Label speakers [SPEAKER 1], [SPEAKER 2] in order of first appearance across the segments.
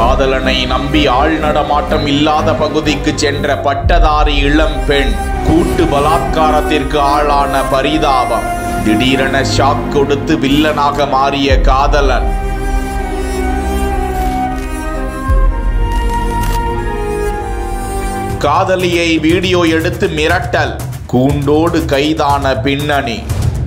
[SPEAKER 1] காதலனை நம்பி ஆள் நடமாட்டம் இல்லாத பகுதிக்கு சென்ற பட்டதாரி இளம் பெண் கூட்டு பலாத்காரத்திற்கு ஆளான பரிதாபம் திடீரென ஷாக் கொடுத்து வில்லனாக மாறிய காதலன் காதலியை வீடியோ எடுத்து மிரட்டல் கூண்டோடு கைதான பின்னணி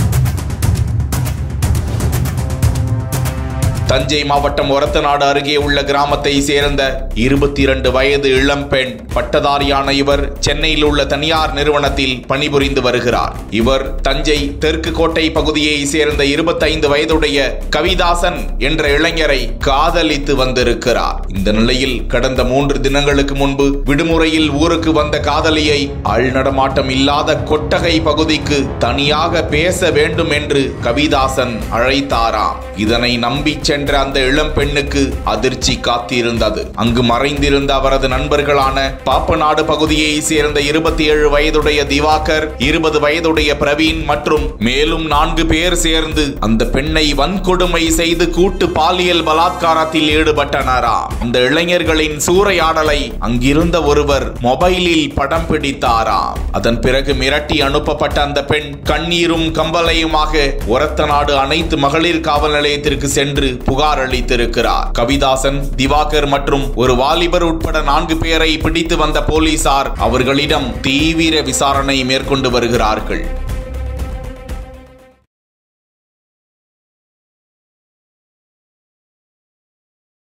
[SPEAKER 1] தஞ்சை மாவட்டம் ஒரத்தநாடு அருகே உள்ள கிராமத்தை சேர்ந்த இருபத்தி இரண்டு வயது இளம்பெண் பட்டதாரியான இவர் சென்னையில் உள்ள தனியார் நிறுவனத்தில் பணிபுரிந்து வருகிறார் இவர் தஞ்சை தெற்கு கோட்டை பகுதியை சேர்ந்த இருபத்தைந்து வயதுடைய கவிதாசன் என்ற இளைஞரை காதலித்து வந்திருக்கிறார் இந்த நிலையில் கடந்த மூன்று தினங்களுக்கு முன்பு விடுமுறையில் ஊருக்கு வந்த காதலியை ஆள் நடமாட்டம் இல்லாத கொட்டகை பகுதிக்கு தனியாக பேச வேண்டும் என்று கவிதாசன் அழைத்தாராம் இதனை நம்பி சென்ற அந்த இளம் பெண்ணுக்கு அதிர்ச்சி காத்திருந்தது அங்கு மறைந்திருந்த அவரது நண்பர்களான பாப்பநாடு பகுதியை சேர்ந்த இருபத்தி ஏழு வயதுடைய திவாகர் இருபது வயதுடைய பிரவீன் மற்றும் மேலும் நான்கு பேர் சேர்ந்து அந்த பெண்ணை வன்கொடுமை செய்து கூட்டு பாலியல் பலாத்காரத்தில் ஈடுபட்டனரா அந்த இளைஞர்களின் சூறையாடலை அங்கிருந்த ஒருவர் மொபைலில் படம் பிடித்தாராம் அதன் பிறகு மிரட்டி அனுப்பப்பட்ட அந்த பெண் கண்ணீரும் கம்பலையுமாக ஒரத்த நாடு அனைத்து மகளிர் காவல் நிலையத்திற்கு சென்று புகார் அளித்திருக்கிறார் கவிதாசன் திவாகர் மற்றும் ஒரு வாலிபர் உட்பட நான்கு பேரை பிடித்து வந்த போலீசார் அவர்களிடம் தீவிர விசாரணை மேற்கொண்டு வருகிறார்கள்